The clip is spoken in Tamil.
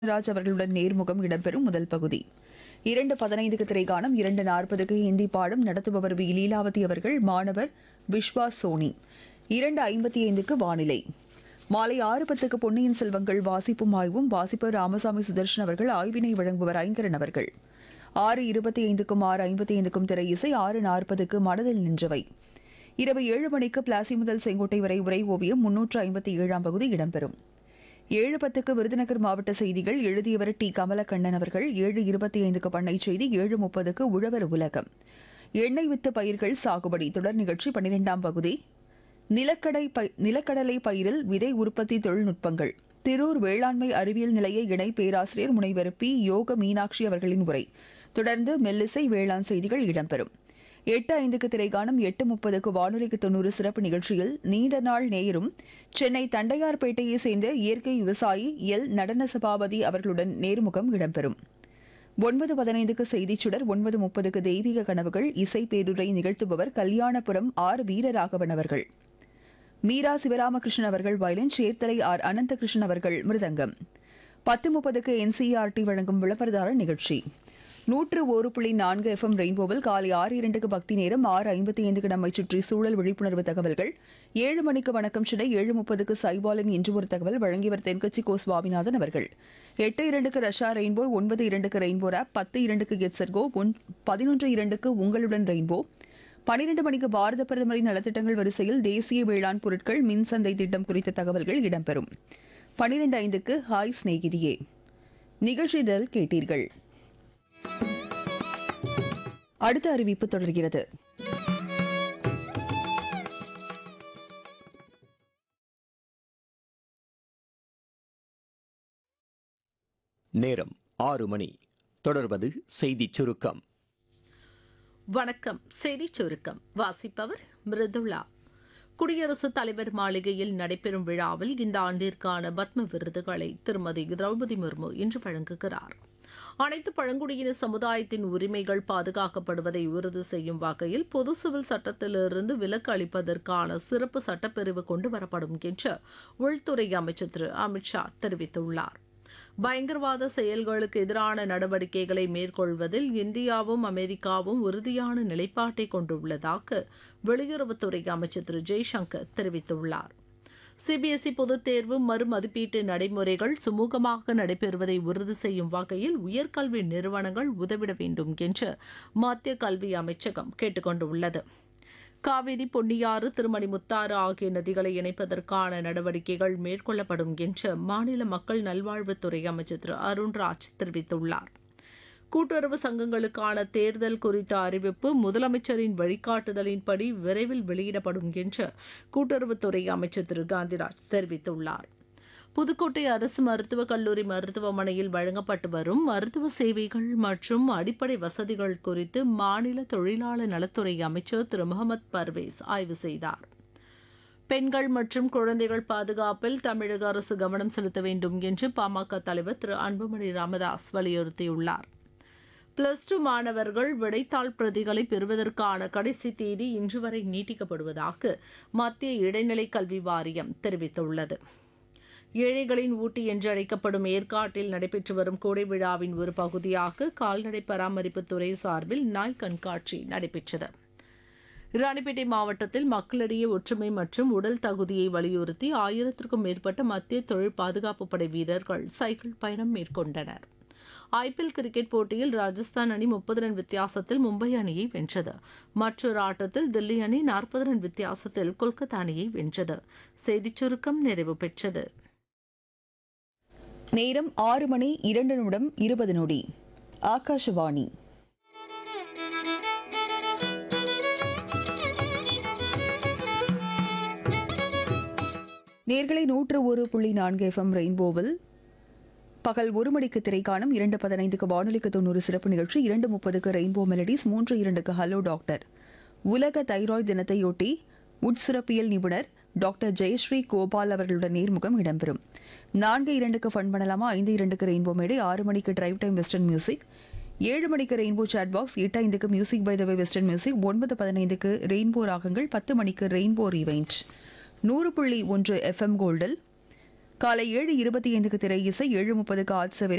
ராஜ் அவர்களுடன் நேர்முகம் இடம்பெறும் முதல் பகுதி இரண்டு பதினைந்துக்கு திரைக்காணம் இரண்டு நாற்பதுக்கு ஹிந்தி பாடம் நடத்துபவர் வி லீலாவதி அவர்கள் மாணவர் விஸ்வாஸ் சோனி இரண்டு ஐம்பத்தி ஐந்துக்கு வானிலை மாலை ஆறு பத்துக்கு பொன்னியின் செல்வங்கள் வாசிப்பும் ஆய்வும் வாசிப்பவர் ராமசாமி சுதர்ஷன் அவர்கள் ஆய்வினை வழங்குபவர் ஐங்கரன் அவர்கள் ஆறு இருபத்தி ஐந்துக்கும் ஆறு ஐம்பத்தி ஐந்துக்கும் திரை இசை ஆறு நாற்பதுக்கு மனதில் நின்றவை இரவு ஏழு மணிக்கு பிளாசி முதல் செங்கோட்டை வரை உரை ஓவியம் முன்னூற்று ஐம்பத்தி ஏழாம் பகுதி இடம்பெறும் ஏழு பத்துக்கு விருதுநகர் மாவட்ட செய்திகள் எழுதியவர் டி கமலக்கண்ணன் அவர்கள் ஏழு இருபத்தி ஐந்துக்கு பண்ணை செய்தி ஏழு முப்பதுக்கு உழவர் உலகம் எண்ணெய் வித்து பயிர்கள் சாகுபடி தொடர் நிகழ்ச்சி பன்னிரெண்டாம் பகுதி நிலக்கடை பை- நிலக்கடலை பயிரில் விதை உற்பத்தி தொழில்நுட்பங்கள் திரூர் வேளாண்மை அறிவியல் நிலைய இணை பேராசிரியர் முனைவர் பி யோக மீனாட்சி அவர்களின் உரை தொடர்ந்து மெல்லிசை வேளாண் செய்திகள் இடம்பெறும் எட்டு ஐந்துக்கு திரைக்காணும் எட்டு முப்பதுக்கு வானொலிக்கு தொண்ணூறு சிறப்பு நிகழ்ச்சியில் நீண்ட நாள் நேயரும் சென்னை தண்டையார்பேட்டையை சேர்ந்த இயற்கை விவசாயி எல் நடன சபாபதி அவர்களுடன் நேர்முகம் இடம்பெறும் ஒன்பது பதினைந்துக்கு செய்திச் சுடர் ஒன்பது முப்பதுக்கு தெய்வீக கனவுகள் இசை பேருரை நிகழ்த்துபவர் கல்யாணபுரம் ஆர் வீரராகவன் அவர்கள் மீரா சிவராமகிருஷ்ணன் அவர்கள் வயலின் சேர்த்தலை ஆர் அனந்தகிருஷ்ணன் அவர்கள் மிருதங்கம் பத்து முப்பதுக்கு என்சிஆர்டி வழங்கும் விளம்பரதார நிகழ்ச்சி நூற்று ஒரு புள்ளி நான்கு எஃப்எம் ரெயின்போவில் காலை ஆறு இரண்டுக்கு பக்தி நேரம் ஆறு ஐம்பத்தி ஐந்துக்கு நம்மை சுற்றி சூழல் விழிப்புணர்வு தகவல்கள் ஏழு மணிக்கு வணக்கம் சிடை ஏழு முப்பதுக்கு சைபாலின் இன்று ஒரு தகவல் வழங்கியவர் தென்கட்சி கோ சுவாமிநாதன் அவர்கள் எட்டு இரண்டுக்கு ரஷ்யா ரெயின்போ ஒன்பது இரண்டுக்கு ரெயின்போ ஆப் பத்து இரண்டுக்கு கெட்சர்கோ ஒன் பதினொன்று இரண்டுக்கு உங்களுடன் ரெயின்போ பனிரெண்டு மணிக்கு பாரத பிரதமரின் நலத்திட்டங்கள் வரிசையில் தேசிய வேளாண் பொருட்கள் மின் சந்தை திட்டம் குறித்த தகவல்கள் இடம்பெறும் பனிரெண்டு ஐந்துக்கு ஹாய் சிநேகிதியே நிகழ்ச்சிதல் கேட்டீர்கள் அடுத்த அறிவிப்பு தொடர்கிறது நேரம் ஆறு மணி தொடர்வது செய்திச் சுருக்கம் வணக்கம் செய்திச் சுருக்கம் வாசிப்பவர் மிருதுளா குடியரசுத் தலைவர் மாளிகையில் நடைபெறும் விழாவில் இந்த ஆண்டிற்கான பத்ம விருதுகளை திருமதி திரௌபதி முர்மு இன்று வழங்குகிறார் அனைத்து பழங்குடியின சமுதாயத்தின் உரிமைகள் பாதுகாக்கப்படுவதை உறுதி செய்யும் வகையில் பொது சிவில் சட்டத்திலிருந்து விலக்கு அளிப்பதற்கான சிறப்பு சட்டப்பிரிவு கொண்டு வரப்படும் என்று உள்துறை அமைச்சர் திரு அமித்ஷா தெரிவித்துள்ளார் பயங்கரவாத செயல்களுக்கு எதிரான நடவடிக்கைகளை மேற்கொள்வதில் இந்தியாவும் அமெரிக்காவும் உறுதியான நிலைப்பாட்டை கொண்டுள்ளதாக வெளியுறவுத்துறை அமைச்சர் திரு ஜெய்சங்கர் தெரிவித்துள்ளார் சிபிஎஸ்இ பொதுத் தேர்வு மறுமதிப்பீட்டு நடைமுறைகள் சுமூகமாக நடைபெறுவதை உறுதி செய்யும் வகையில் உயர்கல்வி நிறுவனங்கள் உதவிட வேண்டும் என்று மத்திய கல்வி அமைச்சகம் கேட்டுக் கொண்டுள்ளது காவிரி பொன்னியாறு திருமணி முத்தாறு ஆகிய நதிகளை இணைப்பதற்கான நடவடிக்கைகள் மேற்கொள்ளப்படும் என்று மாநில மக்கள் நல்வாழ்வுத்துறை அமைச்சர் திரு அருண்ராஜ் தெரிவித்துள்ளார் கூட்டுறவு சங்கங்களுக்கான தேர்தல் குறித்த அறிவிப்பு முதலமைச்சரின் வழிகாட்டுதலின்படி விரைவில் வெளியிடப்படும் என்று கூட்டுறவுத்துறை அமைச்சர் திரு காந்திராஜ் தெரிவித்துள்ளார் புதுக்கோட்டை அரசு மருத்துவக் கல்லூரி மருத்துவமனையில் வழங்கப்பட்டு வரும் மருத்துவ சேவைகள் மற்றும் அடிப்படை வசதிகள் குறித்து மாநில தொழிலாளர் நலத்துறை அமைச்சர் திரு முகமது பர்வேஸ் ஆய்வு செய்தார் பெண்கள் மற்றும் குழந்தைகள் பாதுகாப்பில் தமிழக அரசு கவனம் செலுத்த வேண்டும் என்று பாமக தலைவர் திரு அன்புமணி ராமதாஸ் வலியுறுத்தியுள்ளார் பிளஸ் டூ மாணவர்கள் விடைத்தாள் பிரதிகளை பெறுவதற்கான கடைசி தேதி இன்று வரை நீட்டிக்கப்படுவதாக மத்திய இடைநிலை கல்வி வாரியம் தெரிவித்துள்ளது ஏழைகளின் ஊட்டி என்று அழைக்கப்படும் ஏற்காட்டில் நடைபெற்று வரும் கோடை விழாவின் ஒரு பகுதியாக கால்நடை பராமரிப்புத் துறை சார்பில் நாய் கண்காட்சி நடைபெற்றது ராணிப்பேட்டை மாவட்டத்தில் மக்களிடையே ஒற்றுமை மற்றும் உடல் தகுதியை வலியுறுத்தி ஆயிரத்திற்கும் மேற்பட்ட மத்திய தொழில் பாதுகாப்பு படை வீரர்கள் சைக்கிள் பயணம் மேற்கொண்டனர் ஐபிஎல் கிரிக்கெட் போட்டியில் ராஜஸ்தான் அணி முப்பது ரன் வித்தியாசத்தில் மும்பை அணியை வென்றது மற்றொரு ஆட்டத்தில் தில்லி அணி நாற்பது ரன் வித்தியாசத்தில் கொல்கத்தா அணியை வென்றது செய்திச் சுருக்கம் நிறைவு பெற்றது நேரம் ஆறு மணி இரண்டு நிமிடம் இருபது நொடி ஆகாஷவாணி நேர்களை நூற்று ஒரு புள்ளி நான்கு எஃப்எம் ரெயின்போவில் பகல் ஒரு மணிக்கு திரைக்காணும் இரண்டு பதினைந்துக்கு வானொலிக்கு தொண்ணூறு சிறப்பு நிகழ்ச்சி இரண்டு முப்பதுக்கு ரெயின்போ மெலடிஸ் மூன்று இரண்டுக்கு ஹலோ டாக்டர் உலக தைராய்டு தினத்தையொட்டி உட்சுரப்பியல் நிபுணர் டாக்டர் ஜெயஸ்ரீ கோபால் அவர்களுடன் நேர்முகம் இடம்பெறும் நான்கு இரண்டுக்கு ஃபன் பண்ணலாமா ஐந்து இரண்டுக்கு ரெயின்போ மேடை ஆறு மணிக்கு டிரைவ் டைம் வெஸ்டர்ன் மியூசிக் ஏழு மணிக்கு ரெயின்போ சாட் பாக்ஸ் எட்டு ஐந்துக்கு music by the way western music ஒன்பது பதினைந்துக்கு ரெயின்போ ராகங்கள் பத்து மணிக்கு ரெயின்போ ரீவைண்ட் நூறு புள்ளி ஒன்று எஃப்எம் கோல்டில் காலை ஏழு இருபத்தி ஐந்துக்கு திரை இசை ஏழு முப்பதுக்கு ஆட்சவரை